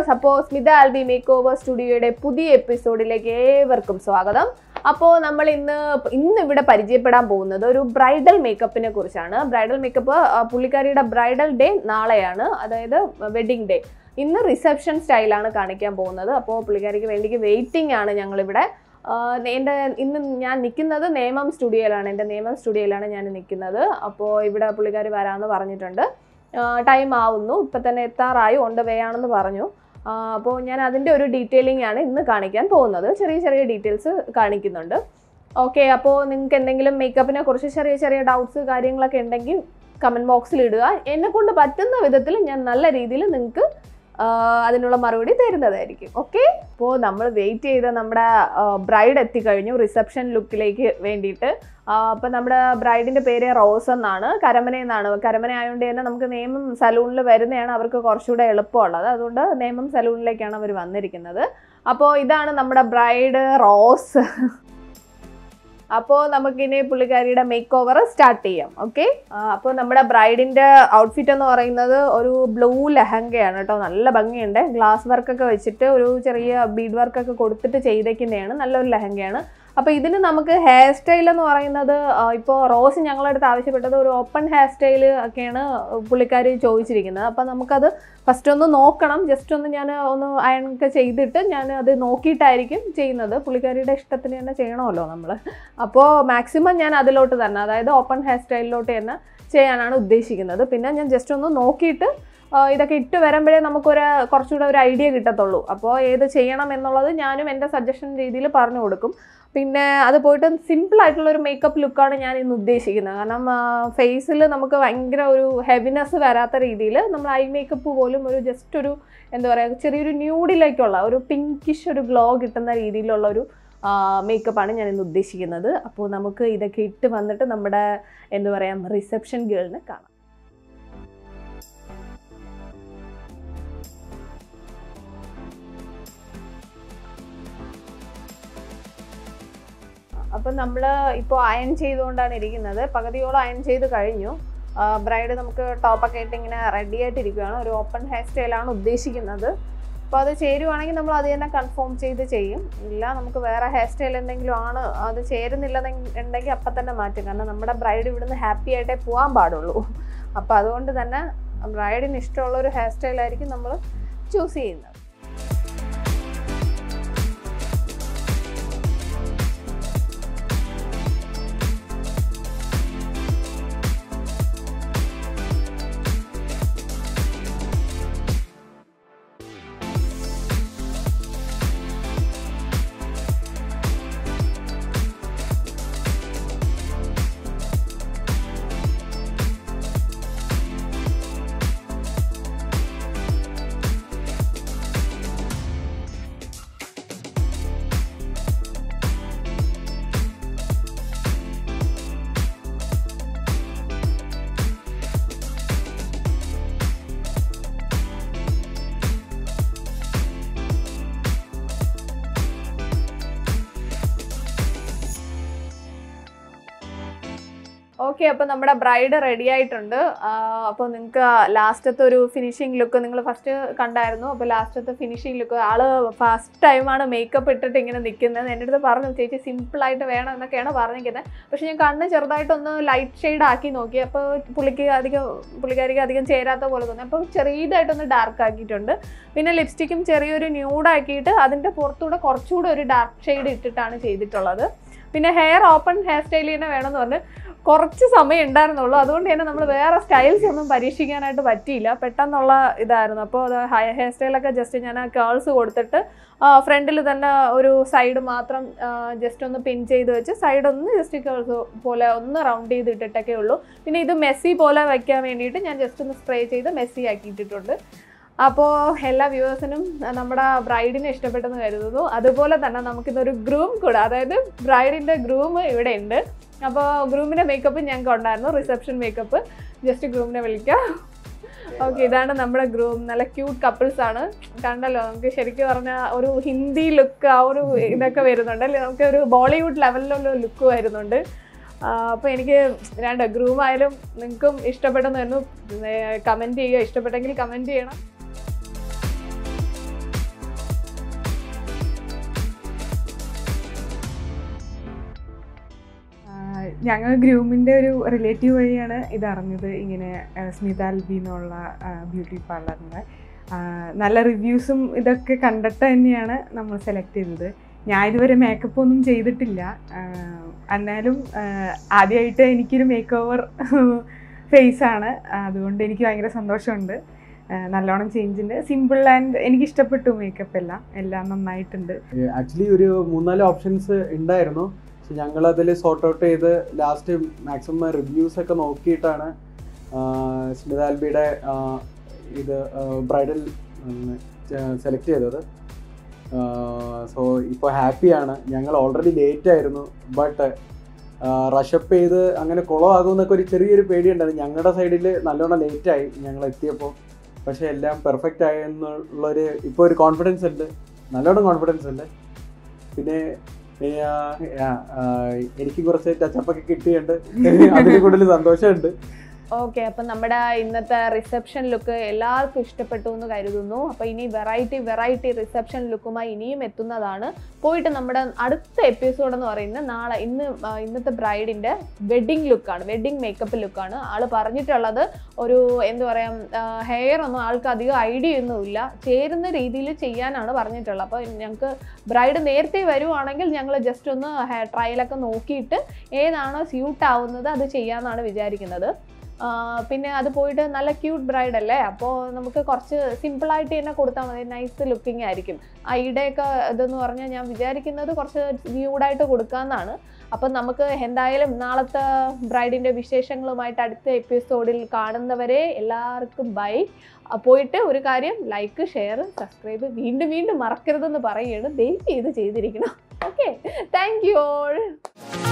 viewers അപ്പോൾ Smitha Albi makeover സ്റ്റുഡിയോയുടെ പുതിയ എപ്പിസോഡിലേക്ക് ഏവർക്കും സ്വാഗതം അപ്പോൾ നമ്മൾ ഇന്ന് ഇന്ന് ഇവിടെ പരിചയപ്പെടാൻ പോകുന്നത് ഒരു ബ്രൈഡൽ മേക്കപ്പിനെ കുറിച്ചാണ് ബ്രൈഡൽ മേക്കപ്പ് പുള്ളിക്കാരിയുടെ ബ്രൈഡൽ ഡേ നാളെയാണ് അതായത് വെഡിങ് ഡേ ഇന്ന് റിസപ്ഷൻ സ്റ്റൈലാണ് കാണിക്കാൻ പോകുന്നത് അപ്പോൾ പുള്ളിക്കാരിക്ക് വേണ്ടിക്ക് വെയിറ്റിംഗ് ആണ് ഞങ്ങളിവിടെ ആഹ് എൻ്റെ ഇന്ന് ഞാൻ നിൽക്കുന്നത് നേമം സ്റ്റുഡിയോയിലാണ് എൻ്റെ നേമം സ്റ്റുഡിയോയിലാണ് ഞാൻ നിൽക്കുന്നത് അപ്പോൾ ഇവിടെ പുള്ളിക്കാരി വരാമെന്ന് പറഞ്ഞിട്ടുണ്ട് ടൈം ആവുന്നു ഇപ്പം തന്നെ എത്താറായി ഓൺ ദ വേ ആണെന്ന് പറഞ്ഞു അപ്പോൾ ഞാൻ അതിൻ്റെ ഒരു ഡീറ്റെയിലിംഗ് ആണ് ഇന്ന് കാണിക്കാൻ പോകുന്നത് ചെറിയ ചെറിയ ഡീറ്റെയിൽസ് കാണിക്കുന്നുണ്ട് ഓക്കെ അപ്പോൾ നിങ്ങൾക്ക് എന്തെങ്കിലും മേക്കപ്പിനെ കുറിച്ച് ചെറിയ ചെറിയ ഡൗട്ട്സ് കാര്യങ്ങളൊക്കെ ഉണ്ടെങ്കിൽ കമൻറ്റ് ബോക്സിൽ ഇടുക എന്നെ കൊണ്ട് പറ്റുന്ന വിധത്തിൽ ഞാൻ നല്ല രീതിയിൽ നിങ്ങൾക്ക് അതിനുള്ള മറുപടി തരുന്നതായിരിക്കും ഓക്കെ അപ്പോൾ നമ്മൾ വെയിറ്റ് ചെയ്ത നമ്മുടെ ബ്രൈഡ് എത്തിക്കഴിഞ്ഞു റിസപ്ഷൻ ലുക്കിലേക്ക് വേണ്ടിയിട്ട് അപ്പം നമ്മുടെ ബ്രൈഡിൻ്റെ പേര് റോസ് എന്നാണ് കരമന എന്നാണ് കരമന ആയതുകൊണ്ട് തന്നെ നമുക്ക് നേമം സലൂണിൽ വരുന്നതാണ് അവർക്ക് കുറച്ചുകൂടെ എളുപ്പമുള്ളത് അതുകൊണ്ട് നേമം സലൂണിലേക്കാണ് അവർ വന്നിരിക്കുന്നത് അപ്പോൾ ഇതാണ് നമ്മുടെ ബ്രൈഡ് റോസ് അപ്പോൾ നമുക്കിനി പുള്ളിക്കാരിയുടെ മേക്ക് ഓവർ സ്റ്റാർട്ട് ചെയ്യാം ഓക്കെ അപ്പോൾ നമ്മുടെ ബ്രൈഡിൻ്റെ ഔട്ട്ഫിറ്റ് എന്ന് പറയുന്നത് ഒരു ബ്ലൂ ലെഹങ്കയാണ് കേട്ടോ നല്ല ഭംഗിയുണ്ട് ഗ്ലാസ് വർക്കൊക്കെ വെച്ചിട്ട് ഒരു ചെറിയ ബീഡ് വർക്കൊക്കെ കൊടുത്തിട്ട് ചെയ്തേക്കുന്നതാണ് നല്ലൊരു ലെഹങ്കയാണ് അപ്പോൾ ഇതിന് നമുക്ക് ഹെയർ സ്റ്റൈൽ എന്ന് പറയുന്നത് ഇപ്പോൾ റോസ് ഞങ്ങളുടെ അടുത്ത് ആവശ്യപ്പെട്ടത് ഒരു ഓപ്പൺ ഹെയർ സ്റ്റൈൽ ഒക്കെയാണ് പുള്ളിക്കാർ ചോദിച്ചിരിക്കുന്നത് അപ്പോൾ നമുക്കത് ഫസ്റ്റ് ഒന്ന് നോക്കണം ജസ്റ്റ് ഒന്ന് ഞാൻ ഒന്ന് അയൺ ഒക്കെ ചെയ്തിട്ട് ഞാൻ അത് നോക്കിയിട്ടായിരിക്കും ചെയ്യുന്നത് പുള്ളിക്കാരിയുടെ ഇഷ്ടത്തിന് തന്നെ ചെയ്യണമല്ലോ നമ്മൾ അപ്പോൾ മാക്സിമം ഞാൻ അതിലോട്ട് തന്നെ അതായത് ഓപ്പൺ ഹെയർ സ്റ്റൈലിലോട്ട് തന്നെ ചെയ്യാനാണ് ഉദ്ദേശിക്കുന്നത് പിന്നെ ഞാൻ ജസ്റ്റ് ഒന്ന് നോക്കിയിട്ട് ഇതൊക്കെ ഇട്ട് വരുമ്പോഴേ നമുക്കൊരു കുറച്ചുകൂടെ ഒരു ഐഡിയ കിട്ടത്തുള്ളൂ അപ്പോൾ ഏത് ചെയ്യണം എന്നുള്ളത് ഞാനും എൻ്റെ സജഷൻ രീതിയിൽ പറഞ്ഞു കൊടുക്കും പിന്നെ അത് പോയിട്ട് സിമ്പിൾ ആയിട്ടുള്ള ഒരു മേക്കപ്പ് ലുക്കാണ് ഞാൻ ഇന്ന് ഉദ്ദേശിക്കുന്നത് കാരണം ഫേസിൽ നമുക്ക് ഭയങ്കര ഒരു ഹെവിനെസ് വരാത്ത രീതിയിൽ നമ്മൾ ഐ മേക്കപ്പ് പോലും ഒരു ജസ്റ്റ് ഒരു എന്താ പറയുക ചെറിയൊരു ന്യൂഡിലേക്കുള്ള ഒരു പിങ്കിഷ് ഒരു ഗ്ലോ കിട്ടുന്ന രീതിയിലുള്ള ഒരു മേക്കപ്പാണ് ഞാൻ ഇന്ന് ഉദ്ദേശിക്കുന്നത് അപ്പോൾ നമുക്ക് ഇതൊക്കെ ഇട്ട് വന്നിട്ട് നമ്മുടെ എന്താ പറയുക റിസപ്ഷൻ ഗേളിനെ കാണാം അപ്പം നമ്മൾ ഇപ്പോൾ അയൺ ചെയ്തുകൊണ്ടാണ് ഇരിക്കുന്നത് പകുതിയോളം അയൺ ചെയ്ത് കഴിഞ്ഞു ബ്രൈഡ് നമുക്ക് ടോപ്പൊക്കെ ഇട്ട് ഇങ്ങനെ റെഡി ആയിട്ടിരിക്കുകയാണ് ഒരു ഓപ്പൺ ഹെയർ സ്റ്റൈലാണ് ഉദ്ദേശിക്കുന്നത് അപ്പോൾ അത് ചേരുവാണെങ്കിൽ നമ്മൾ അത് തന്നെ കൺഫേം ചെയ്ത് ചെയ്യും ഇല്ല നമുക്ക് വേറെ ഹെയർ സ്റ്റൈൽ എന്തെങ്കിലും ആണ് അത് ചേരുന്നില്ലെന്നുണ്ടെങ്കിൽ അപ്പം തന്നെ മാറ്റും കാരണം നമ്മുടെ ബ്രൈഡ് ഇവിടുന്ന് ഹാപ്പി ആയിട്ടേ പോകാൻ പാടുള്ളൂ അപ്പോൾ അതുകൊണ്ട് തന്നെ ബ്രൈഡിന് ഇഷ്ടമുള്ള ഒരു ഹെയർ സ്റ്റൈലായിരിക്കും നമ്മൾ ചൂസ് ചെയ്യുന്നത് ഓക്കെ അപ്പോൾ നമ്മുടെ ബ്രൈഡ് റെഡി ആയിട്ടുണ്ട് അപ്പോൾ നിങ്ങൾക്ക് ലാസ്റ്റത്തെ ഒരു ഫിനിഷിംഗ് ലുക്ക് നിങ്ങൾ ഫസ്റ്റ് കണ്ടായിരുന്നു അപ്പോൾ ലാസ്റ്റത്തെ ഫിനിഷിംഗ് ലുക്ക് ആള് ഫസ്റ്റ് ടൈമാണ് മേക്കപ്പ് ഇട്ടിട്ട് ഇങ്ങനെ നിൽക്കുന്നത് എൻ്റെ അടുത്ത് പറഞ്ഞു ചേച്ചി സിമ്പിളായിട്ട് വേണം എന്നൊക്കെയാണ് പറഞ്ഞിരിക്കുന്നത് പക്ഷേ ഞാൻ കണ്ണ് ചെറുതായിട്ടൊന്ന് ലൈറ്റ് ഷെയ്ഡ് ആക്കി നോക്കി അപ്പോൾ പുള്ളിക്ക് അധികം പുള്ളിക്കാരിക്ക് അധികം ചേരാത്ത പോലെ തോന്നി അപ്പോൾ ചെറിയതായിട്ടൊന്ന് ഡാർക്ക് ആക്കിയിട്ടുണ്ട് പിന്നെ ലിപ്സ്റ്റിക്കും ചെറിയൊരു ന്യൂഡാക്കിയിട്ട് അതിൻ്റെ പുറത്തൂടെ കുറച്ചുകൂടെ ഒരു ഡാർക്ക് ഷെയ്ഡ് ഇട്ടിട്ടാണ് ചെയ്തിട്ടുള്ളത് പിന്നെ ഹെയർ ഓപ്പൺ ഹെയർ സ്റ്റൈൽ തന്നെ വേണമെന്ന് പറഞ്ഞ് കുറച്ച് സമയം ഉണ്ടായിരുന്നുള്ളൂ അതുകൊണ്ട് തന്നെ നമ്മൾ വേറെ സ്റ്റൈൽസ് ഒന്നും പരീക്ഷിക്കാനായിട്ട് പറ്റിയില്ല പെട്ടെന്നുള്ള ഇതായിരുന്നു അപ്പോൾ അത് ഹെയർ സ്റ്റൈലൊക്കെ ജസ്റ്റ് ഞാൻ കേൾസ് കൊടുത്തിട്ട് ഫ്രണ്ടിൽ തന്നെ ഒരു സൈഡ് മാത്രം ജസ്റ്റ് ഒന്ന് പിൻ ചെയ്ത് വെച്ച് സൈഡ് ഒന്ന് ജസ്റ്റ് കേൾസ് പോലെ ഒന്ന് റൗണ്ട് ചെയ്ത് ഇട്ടിട്ടൊക്കെ ഉള്ളൂ പിന്നെ ഇത് മെസ്സി പോലെ വയ്ക്കാൻ വേണ്ടിയിട്ട് ഞാൻ ജസ്റ്റ് ഒന്ന് സ്പ്രേ ചെയ്ത് മെസ്സി ആക്കി ഇട്ടിട്ടുണ്ട് അപ്പോൾ എല്ലാ വ്യൂവേഴ്സിനും നമ്മുടെ ബ്രൈഡിനെ ഇഷ്ടപ്പെട്ടെന്ന് കരുതുന്നു അതുപോലെ തന്നെ നമുക്കിന്നൊരു ഗ്രൂം കൂടെ അതായത് ബ്രൈഡിൻ്റെ ഗ്രൂം ഇവിടെ ഉണ്ട് അപ്പോൾ ഗ്രൂമിൻ്റെ മേക്കപ്പ് ഞങ്ങൾക്ക് ഉണ്ടായിരുന്നു റിസപ്ഷൻ മേക്കപ്പ് ജസ്റ്റ് ഗ്രൂമിനെ വിളിക്കാം ഓക്കെ ഇതാണ് നമ്മുടെ ഗ്രൂം നല്ല ക്യൂട്ട് കപ്പിൾസ് ആണ് കണ്ടല്ലോ നമുക്ക് ശരിക്കും പറഞ്ഞാൽ ഒരു ഹിന്ദി ലുക്ക് ആ ഒരു ഇതൊക്കെ വരുന്നുണ്ട് അല്ലേ നമുക്ക് ഒരു ബോളിവുഡ് ലെവലിലുള്ള ലുക്ക് വരുന്നുണ്ട് അപ്പോൾ എനിക്ക് രണ്ട് ഗ്രൂം ആയാലും നിങ്ങൾക്കും ഇഷ്ടപ്പെട്ടെന്ന് വരുന്നു കമൻറ്റ് ചെയ്യുക ഇഷ്ടപ്പെട്ടെങ്കിൽ കമൻറ്റ് ചെയ്യണം ഞങ്ങൾ ഗ്രൂമിൻ്റെ ഒരു റിലേറ്റീവ് വഴിയാണ് ഇത് അറിഞ്ഞത് ഇങ്ങനെ ആ, സ്മിത അൽബി എന്നുള്ള ബ്യൂട്ടി പാർലറിൻ്റെ നല്ല റിവ്യൂസും ഇതൊക്കെ കണ്ടിട്ട് തന്നെയാണ് നമ്മൾ സെലക്ട് ചെയ്തത് ഞാൻ ഇതുവരെ മേക്കപ്പ് ഒന്നും ചെയ്തിട്ടില്ല ആ, എന്നാലും ആദ്യമായിട്ട് എനിക്കൊരു മേക്ക് ഓവർ ഫേസാണ് അതുകൊണ്ട് എനിക്ക് ഭയങ്കര സന്തോഷമുണ്ട് ആ, നല്ലോണം ചേഞ്ച് സിമ്പിൾ ആൻഡ് എനിക്ക് ഇഷ്ടപ്പെട്ടു മേക്കപ്പ് എല്ലാം എല്ലാം നന്നായിട്ടുണ്ട് ആക്ച്വലി ഒരു മൂന്നാല് ഓപ്ഷൻസ് ഉണ്ടായിരുന്നു പക്ഷെ ഞങ്ങൾ അതിൽ സോർട്ട് ഔട്ട് ചെയ്ത് ലാസ്റ്റ് മാക്സിമം റിവ്യൂസ് ഒക്കെ നോക്കിയിട്ടാണ് ആഹ് സ്മിത ആൽബിയുടെ ആഹ് ഇത് ബ്രൈഡൽ സെലക്ട് ചെയ്തത് സോ ഇപ്പോൾ ഹാപ്പിയാണ് ഞങ്ങൾ ഓൾറെഡി ലേറ്റ് ആയിരുന്നു ബട്ട് റഷപ്പ് ചെയ്ത് അങ്ങനെ കുളമാകുമെന്നൊക്കെ ഒരു ചെറിയൊരു പേടിയുണ്ടായിരുന്നു ഞങ്ങളുടെ സൈഡിൽ നല്ലോണം ലേറ്റായി ഞങ്ങൾ എത്തിയപ്പോൾ പക്ഷേ എല്ലാം പെർഫെക്റ്റ് ആയി എന്നുള്ളൊരു ഇപ്പോൾ ഒരു കോൺഫിഡൻസ് ഉണ്ട് നല്ലോണം കോൺഫിഡൻസ് ഉണ്ട് പിന്നെ ഏ, ആ, ആ, ആ, എനിക്ക് കുറച്ച് ടച്ചപ്പ് ഒക്കെ കിട്ടിയുണ്ട് അതിൽ കൂടുതൽ സന്തോഷമുണ്ട് ഓക്കെ അപ്പം നമ്മുടെ ഇന്നത്തെ റിസപ്ഷൻ ലുക്ക് എല്ലാവർക്കും ഇഷ്ടപ്പെട്ടു എന്ന് കരുതുന്നു അപ്പോൾ ഇനി വെറൈറ്റി വെറൈറ്റി റിസപ്ഷൻ ലുക്കുമായി ഇനിയും എത്തുന്നതാണ് പോയിട്ട് നമ്മുടെ അടുത്ത എപ്പിസോഡ് എന്ന് പറയുന്നത് നാളെ ഇന്ന് ആ, ഇന്നത്തെ ബ്രൈഡിൻ്റെ വെഡ്ഡിങ് ലുക്കാണ് വെഡ്ഡിങ് മേക്കപ്പ് ലുക്കാണ് ആൾ പറഞ്ഞിട്ടുള്ളത് ഒരു എന്താ പറയുക ഹെയർ ഒന്നും ആൾക്ക് അധികം ഐഡിയ ഒന്നുമില്ല ചേരുന്ന രീതിയിൽ ചെയ്യാനാണ് പറഞ്ഞിട്ടുള്ളത് അപ്പോൾ ഞങ്ങൾക്ക് ബ്രൈഡ് നേരത്തെ വരുവാണെങ്കിൽ ഞങ്ങൾ ജസ്റ്റ് ഒന്ന് ഹെയർ ട്രയലൊക്കെ നോക്കിയിട്ട് ഏതാണോ സ്യൂട്ട് ആവുന്നത് അത് ചെയ്യാമെന്നാണ് വിചാരിക്കുന്നത് ആ, പിന്നെ അത് പോയിട്ട് നല്ല ക്യൂട്ട് ബ്രൈഡ് അല്ലേ അപ്പോൾ നമുക്ക് കുറച്ച് സിമ്പിളായിട്ട് തന്നെ കൊടുത്താൽ മതി നൈസ് ലുക്കിംഗ് ആയിരിക്കും ഐയുടെയൊക്കെ ഇതെന്ന് പറഞ്ഞാൽ ഞാൻ വിചാരിക്കുന്നത് കുറച്ച് ന്യൂഡായിട്ട് കൊടുക്കാമെന്നാണ് അപ്പം നമുക്ക് എന്തായാലും നാളത്തെ ബ്രൈഡിൻ്റെ വിശേഷങ്ങളുമായിട്ട് അടുത്ത എപ്പിസോഡിൽ കാണുന്നവരെ എല്ലാവർക്കും ബൈ പോയിട്ട് ഒരു കാര്യം ലൈക്ക് ഷെയർ സബ്സ്ക്രൈബ് വീണ്ടും വീണ്ടും മറക്കരുതെന്ന് പറയുകയാണ് ദയവ് ചെയ്ത് ചെയ്തിരിക്കണം ഓക്കെ താങ്ക് യു ഓൾ